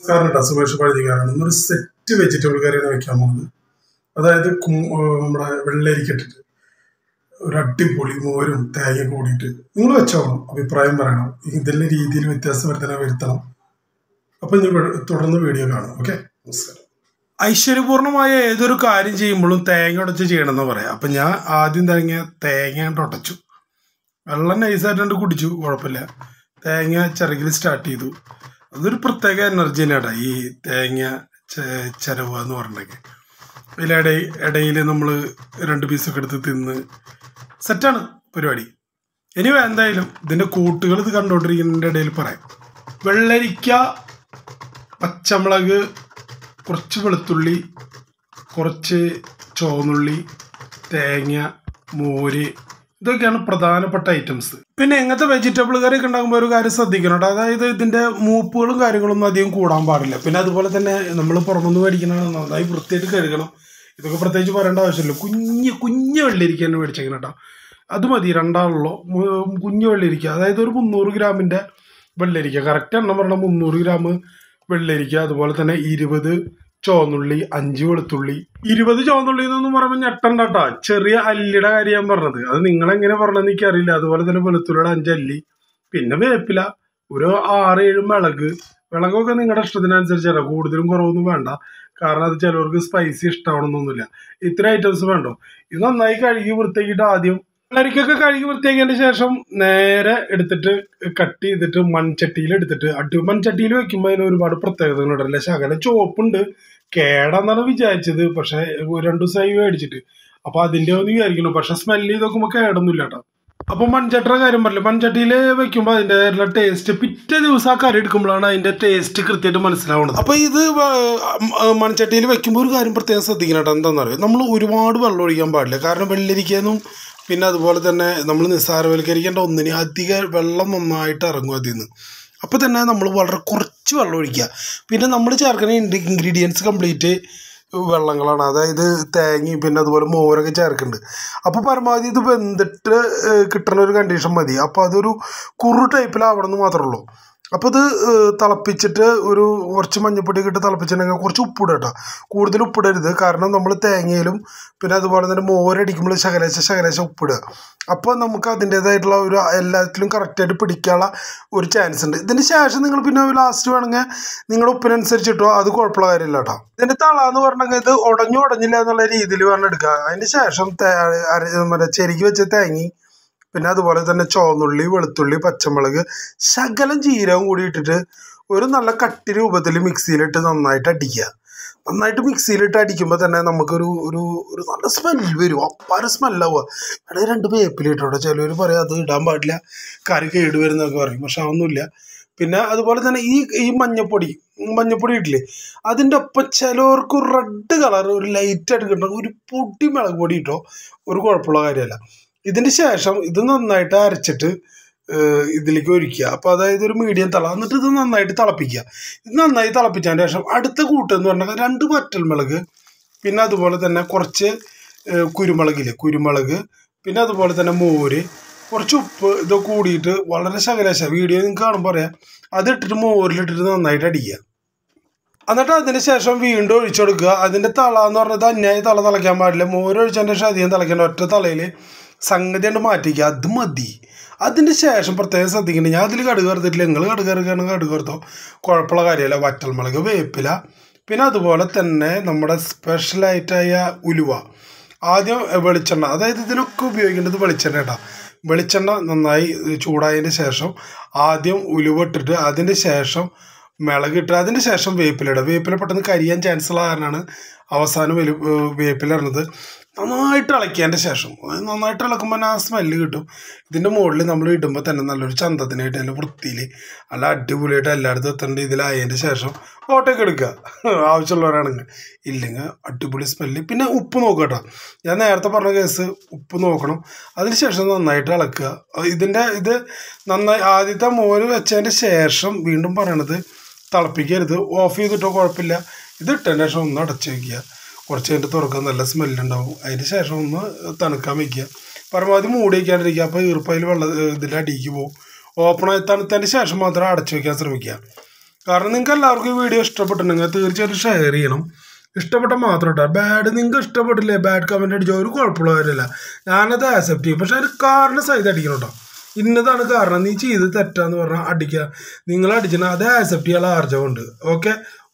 കാരണം കേട്ടോ സുമേഷ് പഴുതിക്കാരാണ് ഇന്നൊരു സെറ്റ് വെജിറ്റബിൾ കറിയാണ് വെക്കാൻ പോകുന്നത് അതായത് കും- ഏഹ് നമ്മുടെ വെള്ളരിക്ക ഇട്ടിട്ട് ഒരു അടിപൊളി മോരും തേങ്ങ കൂടിയിട്ട് നിങ്ങൾ വെച്ചോളണം അഭിപ്രായം പറയണം ഇതിൻ്റെ രീതിയിൽ വ്യത്യാസം വരുത്തണം വരുത്തണം അപ്പം ഇനി വെ- തുടർന്ന് വീഡിയോ കാണാം ഓക്കെ നമസ്കാരം ഐശ്വര്യപൂർണമായ ഏതൊരു കാര്യം ചെയ്യുമ്പോഴും തേങ്ങ ഉടച്ച് ചെയ്യണമെന്ന് പറയാം അപ്പം ഞാൻ ആദ്യം തേങ്ങ തേങ്ങ കൊണ്ട് ഉടച്ചു വെള്ളം നൈസായിട്ടുണ്ട് കുടിച്ചു കുഴപ്പമില്ല തേങ്ങ ചിറകിൽ സ്റ്റാർട്ട് ചെയ്തു അതൊരു പ്രത്യേക എനർജി തന്നെയാടാ ഈ തേങ്ങ ചെ- ചിരവുക എന്ന് പറഞ്ഞിട്ടുണ്ടെങ്കിൽ ഇതിലിട ഇടയിൽ നമ്മൾ രണ്ട് പീസൊക്കെ എടുത്ത് തിന്ന് സെറ്റാണ് പരിപാടി ഇനി എന്തായാലും ഇതിൻ്റെ കൂട്ടുകൾ ഇത് കണ്ടുകൊണ്ടിരിക്കുന്നതിൻ്റെ ഇടയിൽ പറയാം വെള്ളരിക്ക പച്ചമുളക് കുറച്ച് വെളുത്തുള്ളി കുറച്ച് ചുവന്നുള്ളി തേങ്ങ മോര് ഇതൊക്കെയാണ് പ്രധാനപ്പെട്ട ഐറ്റംസ് പിന്നെ എങ്ങനത്തെ വെജിറ്റബിൾ കറി ഒക്കെ ഉണ്ടാകുമ്പോൾ ഒരു കാര്യം ശ്രദ്ധിക്കണം കേട്ടോ അതായത് ഇതിന്റെ മൂപ്പുകളും കാര്യങ്ങളൊന്നും അധികം കൂടാൻ പാടില്ല പിന്നെ അതുപോലെ തന്നെ നമ്മൾ പുറത്തുനിന്ന് മേടിക്കണ നന്നായി വൃത്തിയായിട്ട് കഴുകണം ഇതൊക്കെ പ്രത്യേകിച്ച് പറയേണ്ട ആവശ്യമില്ല കുഞ്ഞ് കുഞ്ഞ് വെള്ളിരിക്കാണ് മേടിച്ചേക്കണം കേട്ടോ അത് മതി രണ്ടാളുള്ളൂ മു- കുഞ്ഞ് വെള്ളിരിക്ക അതായത് ഒരു മുന്നൂറ് ഗ്രാമിന്റെ വെള്ളരിക്ക കറക്റ്റ് എണ്ണം പറഞ്ഞാൽ മുന്നൂറ് ഗ്രാം വെള്ളരിക്ക അതുപോലെ തന്നെ ഇരുപത് ചുവന്നുള്ളി അഞ്ച് വെളുത്തുള്ളി ഇരുപത് ചുവന്നുള്ളി എന്നൊന്നും പറയുമ്പോൾ ഞെട്ടണ്ട കേട്ടോ ചെറിയ അല്ലിയുടെ കാര്യം ഞാൻ പറഞ്ഞത് അത് നിങ്ങൾ എങ്ങനെ പറഞ്ഞതെന്ന് എനിക്കറിയില്ല അതുപോലെ തന്നെ വെളുത്തുള്ളിയുടെ അഞ്ച് അല്ലി പിന്നെ വേപ്പില ഒരു ആറ് ഏഴ് മിളക് മിളകൊക്കെ നിങ്ങളുടെ ഇഷ്ടത്തിനനുസരിച്ചല്ല കൂടുതലും കുറവൊന്നും വേണ്ട കാരണം അത് ചിലവർക്ക് സ്പൈസി ഇഷ്ടമാവണമെന്നൊന്നുമില്ല ഇത്ര ഐറ്റംസ് വേണ്ടോ ഇത് നന്നായി കഴുകി വൃത്തിയാക്കിയിട്ട് ആദ്യം വെള്ളരിക്കൊക്കെ കഴുകി വൃത്തിയാക്കിയതിന് ശേഷം നേരെ എടുത്തിട്ട് കട്ട് ചെയ്തിട്ട് മൺചട്ടിയിൽ എടുത്തിട്ട് അടി മൺചട്ടിയിൽ വെക്കുമ്പോൾ അതിന് ഒരുപാട് പ്രത്യേകതകളുണ്ടല്ലേ ശകലം ചുവപ്പുണ്ട് കേടാന്നാണ് വിചാരിച്ചത് പക്ഷെ രണ്ടു ദിവസമായി മേടിച്ചിട്ട് അപ്പൊ അതിന്റെ ഒന്ന് വിചാരിക്കുന്നു പക്ഷെ സ്മെല്ല് ചെയ്ത് നോക്കുമ്പോൾ കേടൊന്നുമില്ല കേട്ടോ അപ്പൊ മൺചട്ടിയുടെ കാര്യം പറഞ്ഞില്ല മൺചട്ടിയിൽ വെക്കുമ്പോൾ അതിന്റെ ടേസ്റ്റ് പിറ്റേ ദിവസം ആ കറി എടുക്കുമ്പോഴാണ് അതിന്റെ ടേസ്റ്റ് കൃത്യമായിട്ട് മനസ്സിലാവുന്നത് അപ്പൊ ഇത് മൺചട്ടിയിൽ വെക്കുമ്പോൾ ഒരു കാര്യം പ്രത്യേകം ശ്രദ്ധിക്കണം കേട്ടോ എന്താണെന്ന് അറിയാം നമ്മൾ ഒരുപാട് വെള്ളം ഒഴിക്കാൻ പാടില്ല കാരണം വെള്ളരിക്കാനും പിന്നെ അതുപോലെ തന്നെ നമ്മൾ നിസ്സാരവൽക്കരിക്കേണ്ട ഒന്നിന് അധിക വെള്ളം നന്നായിട്ട് ഇറങ്ങും അതിൽ നിന്ന് അപ്പോൾ തന്നെ നമ്മൾ വളരെ കുറച്ച് വെള്ളം ഒഴിക്കുക പിന്നെ നമ്മൾ ചേർക്കുന്ന ഇൻഗ്രീഡിയൻസ് കംപ്ലീറ്റ് വെള്ളങ്ങളാണ് അതായത് തേങ്ങയും പിന്നെ അതുപോലെ മോരൊക്കെ ചേർക്കുന്നുണ്ട് അപ്പോൾ പരമാവധി ഇത് വെന്തിട്ട് ഏഹ്, കിട്ടണ ഒരു കണ്ടീഷൻ മതി അപ്പോൾ അതൊരു കുറു ടൈപ്പിലാവണമെന്ന് മാത്രമേ ഉള്ളൂ അപ്പോൾ ഇത് ഏഹ്, തിളപ്പിച്ചിട്ട് ഒരു കുറച്ച് മഞ്ഞപ്പൊടിയൊക്കെ ഇട്ട് തിളപ്പിച്ചിട്ടുണ്ടെങ്കിൽ കുറച്ച് ഉപ്പിടുക കേട്ടോ കൂടുതൽ ഉപ്പിടരുത് കാരണം നമ്മൾ തേങ്ങയിലും പിന്നെ അതുപോലെ തന്നെ മോരടിക്കുമ്പോൾ ശകലേശ ശകലേശ ഉപ്പിടുക അപ്പോൾ നമുക്ക് അതിൻ്റേതായിട്ടുള്ള ഒരു എല്ലാത്തിലും കറക്റ്റായിട്ട് പിടിക്കാനുള്ള ഒരു ചാൻസ് ഉണ്ട് ഇതിന് ശേഷം നിങ്ങൾ പിന്നെ ലാസ്റ്റ് വേണമെങ്കിൽ നിങ്ങളുടെ ഉപ്പിനനുസരിച്ചിട്ടോ അത് കുഴപ്പമുള്ള കാര്യമില്ല കേട്ടോ ഇതിൻ്റെ തള എന്ന് പറഞ്ഞെങ്കിൽ ഇത് ഉടഞ്ഞു ഉടഞ്ഞില്ല എന്നുള്ള രീതിയിൽ വേണം എടുക്കുക അതിന് ശേഷം തേ- അര- മറ്റേ ചെരുക്കി വെച്ച തേങ്ങി പിന്നെ അതുപോലെ തന്നെ ചുവന്നുള്ളി വെളുത്തുള്ളി പച്ചമുളക് ശകലം ജീരകം കൂടി ഇട്ടിട്ട് ഒരു നല്ല കട്ടി രൂപത്തിൽ മിക്സിയിലിട്ട് നന്നായിട്ട് അടിക്കുക നന്നായിട്ട് മിക്സിയിലിട്ട് അടിക്കുമ്പോൾ തന്നെ നമുക്കൊരു ഒരു ഒരു നല്ല സ്മെല്ല് വരും അപ്പാര സ്മെല്ലാവുക ഇവിടെ രണ്ട് വേപ്പിലിട്ടോ ചിലവർ പറയും അത് ഇടാൻ പാടില്ല കറി കേട് വരുന്നൊക്കെ പറയും പക്ഷെ അതൊന്നുമില്ല പിന്നെ അതുപോലെ തന്നെ ഈ ഈ മഞ്ഞപ്പൊടി മഞ്ഞപ്പൊടി ഇട്ടില്ലേ അതിൻ്റെ ഒപ്പം ചിലവർക്ക് റെഡ് കളർ ഒരു ലൈറ്റായിട്ട് കിട്ടണം ഒരു പൊടി മുളക് പൊടി ഇട്ടോ ഒരു കുഴപ്പമുള്ള കാര്യമല്ല ഇതിന് ശേഷം ഇത് നന്നായിട്ട് അരച്ചിട്ട് ഏഹ് ഇതിലേക്ക് ഒഴിക്കുക അപ്പോൾ അതായത് ഒരു മീഡിയം തള എന്നിട്ട് ഇത് നന്നായിട്ട് തിളപ്പിക്കുക ഇത് നന്നായി തിളപ്പിച്ചതിന് ശേഷം അടുത്ത കൂട്ടെന്ന് പറഞ്ഞാൽ രണ്ട് വറ്റൽമുളക് പിന്നെ അതുപോലെ തന്നെ കുറച്ച് ഏഹ് കുരുമുളകില്ലേ കുരുമുളക് പിന്നെ അതുപോലെ തന്നെ മോര് കുറച്ച് ഉപ്പ് ഇതൊക്കെ കൂടിയിട്ട് വളരെ ശകലേശ വീഡിയോ നിങ്ങൾക്ക് കാണുമ്പോൾ അറിയാം അതിട്ടിട്ട് മോരിലിട്ടിട്ട് നന്നായിട്ട് അടിക്കുക എന്നിട്ട് അതിന് ശേഷം വീണ്ടും ഒഴിച്ചു കൊടുക്കുക അതിൻ്റെ തള എന്ന് പറഞ്ഞത് അന്യായ തള തിളയ്ക്കാൻ പാടില്ല മോര് ഒഴിച്ചതിന് ശേഷം അധികം തിളയ്ക്കേണ്ട ഒറ്റ തളയിൽ സംഗതി കൊണ്ട് മാറ്റിക്കുക അത് മതി അതിന് ശേഷം പ്രത്യേകം ശ്രദ്ധിക്കേണ്ടത് ഞാൻ അതിൽ കടുക് വറുത്തിട്ടില്ല നിങ്ങൾ കടുക് വറുക്കുകയാണെങ്കിൽ കടുക് വറുത്തോ കുഴപ്പമുള്ള കാര്യമല്ല വറ്റൽമുളക് വേപ്പില പിന്നെ അതുപോലെ തന്നെ നമ്മുടെ സ്പെഷ്യലായിട്ടായ ഉലുവ ആദ്യം വെളിച്ചെണ്ണ അതായത് ഇതിനൊക്കെ ഉപയോഗിക്കേണ്ടത് വെളിച്ചെണ്ണ കേട്ടോ വെളിച്ചെണ്ണ നന്നായി ചൂടായതിന് ശേഷം ആദ്യം ഉലുവ ഇട്ടിട്ട് അതിന് ശേഷം മിളകിട്ട് അതിന് ശേഷം വേപ്പിലിടുക വേപ്പില പെട്ടെന്ന് കരിയാൻ ചാൻസ് ഉള്ള കാരണമാണ് അവസാനം വെലു വേപ്പില ഇടുന്നത് നന്നായിട്ട് ഇളക്കിയതിൻ്റെ ശേഷം അത് നന്നായിട്ട് ഇളക്കുമ്പോൾ ആ സ്മെല്ല് കിട്ടും ഇതിൻ്റെ മുകളിൽ നമ്മൾ ഇടുമ്പോൾ തന്നെ നല്ലൊരു ചന്തത്തിനായിട്ട് നല്ല വൃത്തിയിൽ നല്ല അടിപൊളിയായിട്ട് എല്ലായിടത്തും എത്തേണ്ട ഇതിലായതിൻ്റെ ശേഷം ഫോട്ടോയൊക്കെ എടുക്കുക ആവശ്യമുള്ളവരാണെങ്കിൽ ഇല്ലെങ്കിൽ അടിപൊളി സ്മെല്ല് പിന്നെ ഉപ്പ് നോക്കുക കേട്ടോ ഞാൻ നേരത്തെ പറഞ്ഞ കേസ് ഉപ്പ് നോക്കണം അതിന് ശേഷം നന്നായിട്ട് ഇളക്കുക ഇതിൻ്റെ ഇത് നന്നായി ആദ്യത്തെ മോര് വെച്ചതിൻ്റെ ശേഷം വീണ്ടും പറയണത് തിളപ്പിക്കരുത് ഓഫ് ചെയ്തിട്ടോ കുഴപ്പമില്ല ഇത് ഇട്ടതിന് ശേഷം ഒന്ന് അടച്ച് വയ്ക്കുക കുറച്ച് കഴിഞ്ഞിട്ട് തുറക്കാൻ നല്ല സ്മെല്ലുണ്ടാവും അതിന് ശേഷം ഒന്ന് തണുക്കാൻ വയ്ക്കുക പരമാവധി മൂടി വയ്ക്കാണ്ടിരിക്കുക അപ്പോൾ ഈർപ്പയിൽ വെള്ളം ഇതിൻ്റെ അടിക്ക് പോകും ഓപ്പൺ ആയി തണുത്തതിന് ശേഷം മാത്രം അടച്ചു വയ്ക്കാൻ ശ്രമിക്കുക കാരണം നിങ്ങൾക്ക് എല്ലാവർക്കും ഈ വീഡിയോ ഇഷ്ടപ്പെട്ടിട്ടുണ്ടെങ്കിൽ തീർച്ചയായിട്ടും ഷെയർ ചെയ്യണം ഇഷ്ടപ്പെട്ട മാത്രം കേട്ടോ ബാഡ് നിങ്ങൾക്ക് ഇഷ്ടപ്പെട്ടില്ലേ ബാഡ് കമൻറ്റ് അടിച്ചോ ഒരു കുഴപ്പമുള്ള കാര്യമില്ല ഞാനത് ആക്സെപ്റ്റ് ചെയ്യും പക്ഷെ അതിന് കാരണം സൈഡ് അടിക്കണം കേട്ടോ ഇന്നതാണ് കാരണം നീ ചെയ്ത് തെറ്റാന്ന് പറഞ്ഞാൽ അടിക്കുക നിങ്ങൾ അടിച്ചാൽ അത് ആക്സെപ്റ്റ് ചെയ്യാനുള്ള ആർജവമുണ്ട് ഓക്കെ